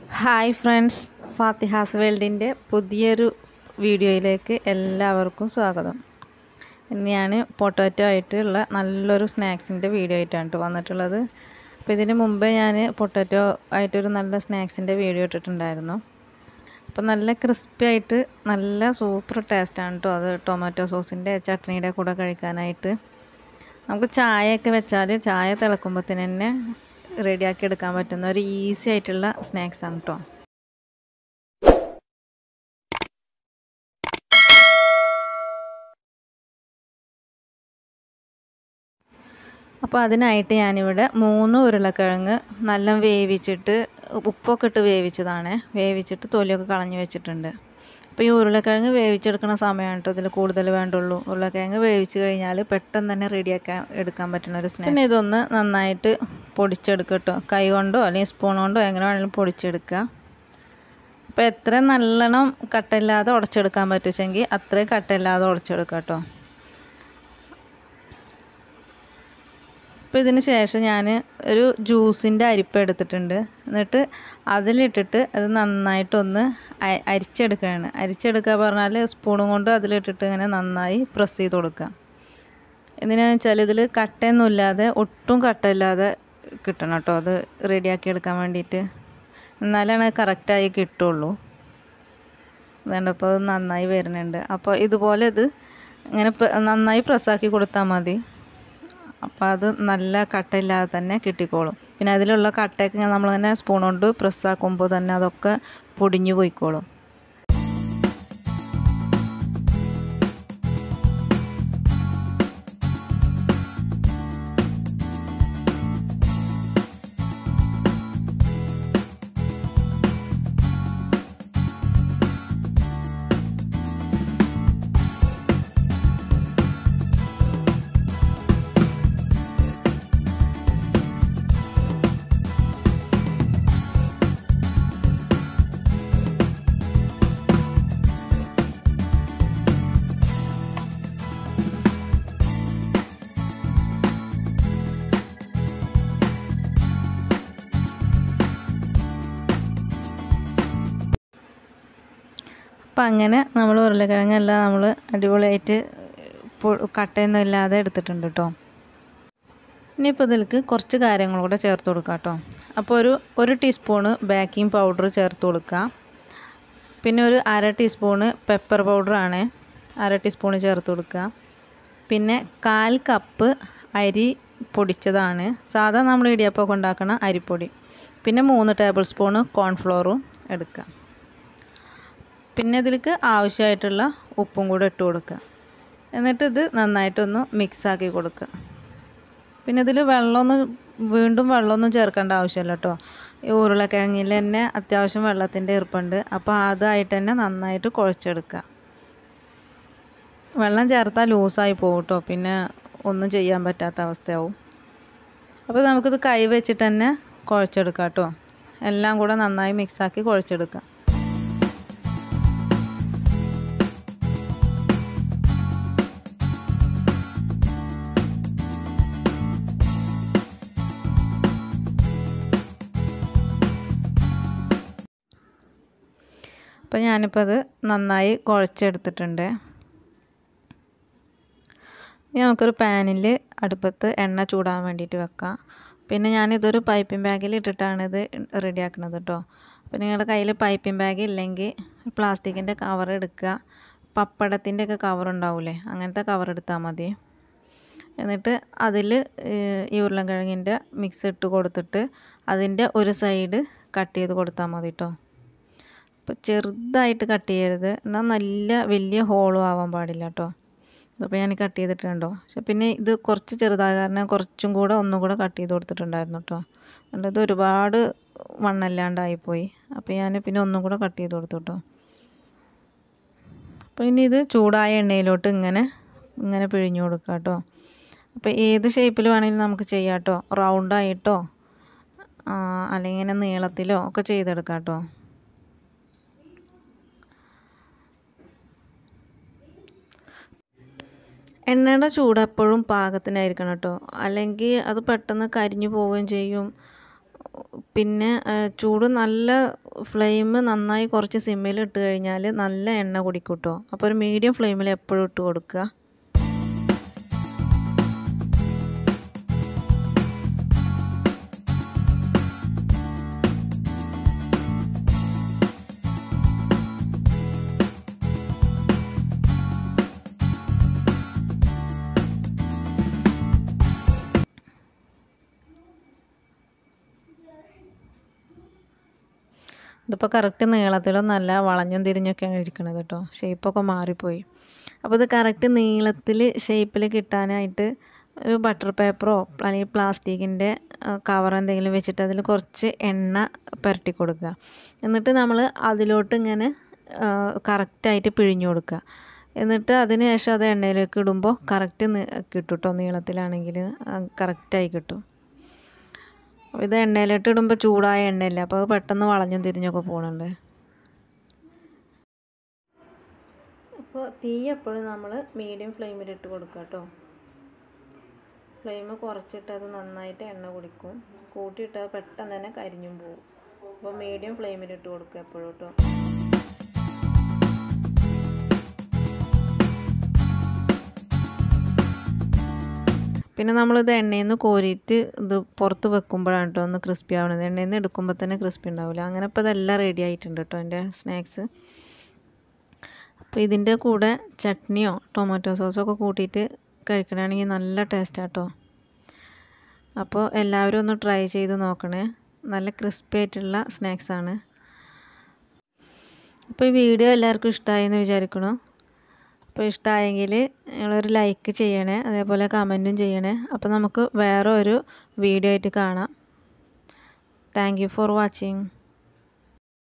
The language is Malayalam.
ഹായ് ഫ്രണ്ട്സ് ഫാത്തിഹാസ് വേൾഡിൻ്റെ പുതിയൊരു വീഡിയോയിലേക്ക് എല്ലാവർക്കും സ്വാഗതം ഇന്ന് ഞാൻ പൊട്ടാറ്റോ ആയിട്ടുള്ള നല്ലൊരു സ്നാക്സിൻ്റെ വീഡിയോ ആയിട്ടാണ് കേട്ടോ വന്നിട്ടുള്ളത് അപ്പോൾ ഇതിന് മുമ്പേ ഞാൻ പൊട്ടാറ്റോ ആയിട്ടൊരു നല്ല സ്നാക്സിൻ്റെ വീഡിയോ ഇട്ടിട്ടുണ്ടായിരുന്നു അപ്പോൾ നല്ല ക്രിസ്പി ആയിട്ട് നല്ല സൂപ്പർ ടേസ്റ്റാണ് കേട്ടോ അത് ടൊമാറ്റോ സോസിൻ്റെ ചട്നിയുടെ കൂടെ കഴിക്കാനായിട്ട് നമുക്ക് ചായയൊക്കെ വെച്ചാൽ ചായ തിളക്കുമ്പോഴത്തേന് തന്നെ റെഡിയാക്കി എടുക്കാൻ പറ്റുന്ന ഒരു ഈസി ആയിട്ടുള്ള സ്നാക്സ് ആണ് കേട്ടോ അപ്പോൾ അതിനായിട്ട് ഞാനിവിടെ മൂന്ന് ഉരുളക്കിഴങ്ങ് നല്ല വേവിച്ചിട്ട് ഉപ്പൊക്കെ ഇട്ട് വേവിച്ചതാണ് വേവിച്ചിട്ട് തൊലിയൊക്കെ കളഞ്ഞ് വെച്ചിട്ടുണ്ട് അപ്പോൾ ഈ ഉരുളക്കിഴങ്ങ് വേവിച്ചെടുക്കുന്ന സമയമാണ് കേട്ടോ ഇതിൽ കൂടുതൽ വേണ്ടുള്ളൂ ഉരുളക്കിഴങ്ങ് വേവിച്ച് കഴിഞ്ഞാൽ പെട്ടെന്ന് തന്നെ റെഡിയാക്കാൻ എടുക്കാൻ പറ്റുന്ന ഒരു സ്നാക്സ് പിന്നെ ഇതൊന്ന് നന്നായിട്ട് പൊടിച്ചെടുക്കുക കേട്ടോ കൈ കൊണ്ടോ അല്ലെങ്കിൽ സ്പൂൺ കൊണ്ടോ എങ്ങനെ വേണമെങ്കിലും പൊടിച്ചെടുക്കുക അപ്പോൾ എത്ര നല്ലോണം കട്ടയില്ലാതെ ഉടച്ചെടുക്കാൻ പറ്റുമെങ്കിൽ അത്രയും കട്ടയില്ലാതെ ഉടച്ചെടുക്കുക കേട്ടോ അപ്പോൾ ഇതിന് ശേഷം ഞാൻ ഒരു ജ്യൂസിൻ്റെ അരിപ്പ എടുത്തിട്ടുണ്ട് എന്നിട്ട് അതിലിട്ടിട്ട് അത് നന്നായിട്ടൊന്ന് അരിച്ചെടുക്കുകയാണ് അരിച്ചെടുക്കുക പറഞ്ഞാൽ സ്പൂണും കൊണ്ട് അതിലിട്ടിട്ട് ഇങ്ങനെ നന്നായി പ്രസ് ചെയ്ത് കൊടുക്കുക എന്തിനാന്ന് വെച്ചാൽ ഇതിൽ കട്ടയൊന്നും ഇല്ലാതെ ഒട്ടും കട്ടയില്ലാതെ കിട്ടണം കേട്ടോ അത് റെഡിയാക്കി എടുക്കാൻ വേണ്ടിയിട്ട് എന്നാലാണ് കറക്റ്റായി കിട്ടുള്ളൂ വേണ്ടപ്പോൾ അത് നന്നായി വരുന്നുണ്ട് അപ്പോൾ ഇതുപോലെ ഇത് ഇങ്ങനെ നന്നായി പ്രസ്സാക്കി കൊടുത്താൽ മതി അപ്പോൾ അത് നല്ല കട്ടയില്ലാതെ തന്നെ കിട്ടിക്കോളും പിന്നെ അതിലുള്ള കട്ടയൊക്കെ ഇങ്ങനെ നമ്മളിങ്ങനെ സ്പൂൺ കൊണ്ട് പ്രസ്സാക്കുമ്പോൾ തന്നെ അതൊക്കെ പൊടിഞ്ഞു പോയിക്കോളും അപ്പം അങ്ങനെ നമ്മൾ ഉരുളക്കിഴങ്ങെല്ലാം നമ്മൾ അടിപൊളിയായിട്ട് കട്ടയൊന്നും ഇല്ലാതെ എടുത്തിട്ടുണ്ട് കേട്ടോ ഇനിയിപ്പോൾ ഇതിലേക്ക് കുറച്ച് കാര്യങ്ങൾ കൂടെ ചേർത്ത് കൊടുക്കുക കേട്ടോ അപ്പോൾ ഒരു ഒരു ടീസ്പൂണ് ബേക്കിംഗ് പൗഡർ ചേർത്ത് കൊടുക്കുക പിന്നെ ഒരു അര ടീസ്പൂണ് പെപ്പർ പൗഡറാണ് അര ടീസ്പൂണ് ചേർത്ത് കൊടുക്കുക പിന്നെ കാൽ കപ്പ് അരി പൊടിച്ചതാണ് സാധാ നമ്മൾ ഇടിയപ്പമൊക്കെ ഉണ്ടാക്കുന്ന അരിപ്പൊടി പിന്നെ മൂന്ന് ടേബിൾ സ്പൂണ് കോൺഫ്ലോറും എടുക്കുക പിന്നെ ഇതിലേക്ക് ആവശ്യമായിട്ടുള്ള ഉപ്പും കൂടെ ഇട്ട് കൊടുക്കുക എന്നിട്ട് ഇത് നന്നായിട്ടൊന്ന് മിക്സാക്കി കൊടുക്കുക പിന്നെ ഇതിൽ വെള്ളമൊന്നും വീണ്ടും വെള്ളമൊന്നും ചേർക്കേണ്ട ആവശ്യമില്ല കേട്ടോ ഈ ഉരുളക്കിഴങ്ങിൽ തന്നെ അത്യാവശ്യം വെള്ളത്തിൻ്റെ ഈർപ്പുണ്ട് അപ്പോൾ അതായിട്ട് തന്നെ നന്നായിട്ട് കുഴച്ചെടുക്കുക വെള്ളം ചേർത്താൽ ലൂസായി പോകും കേട്ടോ പിന്നെ ഒന്നും ചെയ്യാൻ പറ്റാത്ത അവസ്ഥയാവും അപ്പോൾ നമുക്കിത് കൈ വെച്ചിട്ട് തന്നെ കുഴച്ചെടുക്കാം കേട്ടോ എല്ലാം കൂടെ നന്നായി മിക്സാക്കി കുഴച്ചെടുക്കാം അപ്പോൾ ഞാനിപ്പോൾ അത് നന്നായി കുഴച്ചെടുത്തിട്ടുണ്ട് ഇനി നമുക്കൊരു പാനിൽ അടുപ്പത്ത് എണ്ണ ചൂടാൻ വേണ്ടിയിട്ട് വെക്കാം പിന്നെ ഞാനിതൊരു പൈപ്പിംഗ് ബാഗിൽ ഇട്ടിട്ടാണ് ഇത് റെഡിയാക്കുന്നത് കേട്ടോ അപ്പോൾ നിങ്ങളുടെ കയ്യിൽ പൈപ്പിംഗ് ബാഗ് ഇല്ലെങ്കിൽ പ്ലാസ്റ്റിക്കിൻ്റെ കവർ എടുക്കുക പപ്പടത്തിൻ്റെ ഒക്കെ കവർ ഉണ്ടാവില്ലേ അങ്ങനത്തെ കവർ എടുത്താൽ മതി എന്നിട്ട് അതിൽ ഈ ഉരുളൻകിഴങ്ങിൻ്റെ മിക്സ് ഇട്ട് കൊടുത്തിട്ട് അതിൻ്റെ ഒരു സൈഡ് കട്ട് ചെയ്ത് കൊടുത്താൽ മതി കേട്ടോ അപ്പോൾ ചെറുതായിട്ട് കട്ട് ചെയ്യരുത് എന്നാൽ നല്ല വലിയ ഹോളും ആവാൻ പാടില്ല കേട്ടോ അപ്പോൾ ഞാൻ കട്ട് ചെയ്തിട്ടുണ്ടോ പക്ഷെ പിന്നെ ഇത് കുറച്ച് ചെറുതായ കാരണം കുറച്ചും കൂടെ ഒന്നും കൂടെ കട്ട് ചെയ്ത് കൊടുത്തിട്ടുണ്ടായിരുന്നു കേട്ടോ അതുകൊണ്ട് ഇത് ഒരുപാട് വണ്ണല്ലാണ്ടായിപ്പോയി അപ്പോൾ ഞാൻ പിന്നെ ഒന്നും കൂടെ കട്ട് ചെയ്ത് കൊടുത്തു കേട്ടോ അപ്പോൾ ഇനി ഇത് ചൂടായ എണ്ണയിലോട്ട് ഇങ്ങനെ ഇങ്ങനെ പിഴിഞ്ഞു കൊടുക്കുക കേട്ടോ അപ്പോൾ ഏത് ഷേപ്പിൽ വേണമെങ്കിലും നമുക്ക് ചെയ്യാം കേട്ടോ റൗണ്ടായിട്ടോ അല്ലെങ്കിൽ ഇങ്ങനെ നീളത്തിലോ ഒക്കെ ചെയ്തെടുക്കാം കേട്ടോ എണ്ണയുടെ ചൂട് എപ്പോഴും പാകത്തിനായിരിക്കണം കേട്ടോ അല്ലെങ്കിൽ അത് പെട്ടെന്ന് കരിഞ്ഞു പോവുകയും ചെയ്യും പിന്നെ ചൂട് നല്ല ഫ്ലെയിം നന്നായി കുറച്ച് സിമ്മിൽ ഇട്ട് കഴിഞ്ഞാൽ നല്ല എണ്ണ കുടിക്കും കേട്ടോ അപ്പോൾ ഒരു മീഡിയം ഫ്ലെയിമിൽ എപ്പോഴും ഇട്ട് കൊടുക്കുക ഇതിപ്പോൾ കറക്റ്റ് നീളത്തിലൊന്നല്ല വളഞ്ഞും തിരിഞ്ഞൊക്കെയാണ് ഇരിക്കുന്നത് കേട്ടോ ഷേപ്പൊക്കെ മാറിപ്പോയി അപ്പോൾ ഇത് കറക്റ്റ് നീളത്തിൽ ഷേപ്പിൽ കിട്ടാനായിട്ട് ഒരു ബട്ടർ പേപ്പറോ അല്ലെങ്കിൽ പ്ലാസ്റ്റിക്കിൻ്റെ കവർ എന്തെങ്കിലും വെച്ചിട്ട് അതിൽ കുറച്ച് എണ്ണ പുരട്ടി കൊടുക്കുക എന്നിട്ട് നമ്മൾ അതിലോട്ട് ഇങ്ങനെ കറക്റ്റായിട്ട് പിഴിഞ്ഞു കൊടുക്കുക എന്നിട്ട് അതിന് ശേഷം അത് എണ്ണയിലേക്ക് ഇടുമ്പോൾ കറക്റ്റ് കിട്ടും കേട്ടോ നീളത്തിലാണെങ്കിൽ കറക്റ്റായി കിട്ടും ഇത് എണ്ണയിലിട്ട് ഇടുമ്പോൾ ചൂടായ എണ്ണയല്ലേ അപ്പോൾ അത് പെട്ടെന്ന് വളഞ്ഞും തിരിഞ്ഞൊക്കെ പോകുന്നുണ്ട് അപ്പോൾ തീ എപ്പോഴും നമ്മൾ മീഡിയം ഫ്ലെയിമിൽ ഇട്ട് കൊടുക്കുക കേട്ടോ ഫ്ലെയിം കുറച്ചിട്ട് അത് നന്നായിട്ട് എണ്ണ കുടിക്കും കൂട്ടിയിട്ട് പെട്ടെന്ന് തന്നെ കരിഞ്ഞും പോകും അപ്പോൾ മീഡിയം ഫ്ലെയിമിൽ ഇട്ട് കൊടുക്കുക എപ്പോഴും കേട്ടോ പിന്നെ നമ്മളിത് എണ്ണയിൽ നിന്ന് കോരിയിട്ട് ഇത് പുറത്ത് വെക്കുമ്പോഴാണ് കേട്ടോ ഒന്ന് ക്രിസ്പി ആവുന്നത് എണ്ണയിൽ നിന്ന് എടുക്കുമ്പോൾ തന്നെ ക്രിസ്പി ഉണ്ടാവില്ല അങ്ങനെ ഇപ്പോൾ ഇതെല്ലാം റെഡി ആയിട്ടുണ്ട് കേട്ടോ എൻ്റെ സ്നാക്സ് അപ്പോൾ ഇതിൻ്റെ കൂടെ ചട്നിയോ ടൊമാറ്റോ സോസോ ഒക്കെ കൂട്ടിയിട്ട് കഴിക്കണമെങ്കിൽ നല്ല ടേസ്റ്റാട്ടോ അപ്പോൾ എല്ലാവരും ഒന്ന് ട്രൈ ചെയ്ത് നോക്കണേ നല്ല ക്രിസ്പി ആയിട്ടുള്ള സ്നാക്സാണ് അപ്പോൾ ഈ വീഡിയോ എല്ലാവർക്കും ഇഷ്ടമായി എന്ന് വിചാരിക്കണു അപ്പോൾ ഇഷ്ടമായെങ്കിൽ നിങ്ങളൊരു ലൈക്ക് ചെയ്യണേ അതേപോലെ കമൻറ്റും ചെയ്യണേ അപ്പോൾ നമുക്ക് വേറെ ഒരു വീഡിയോ ആയിട്ട് കാണാം താങ്ക് യു ഫോർ വാച്ചിങ്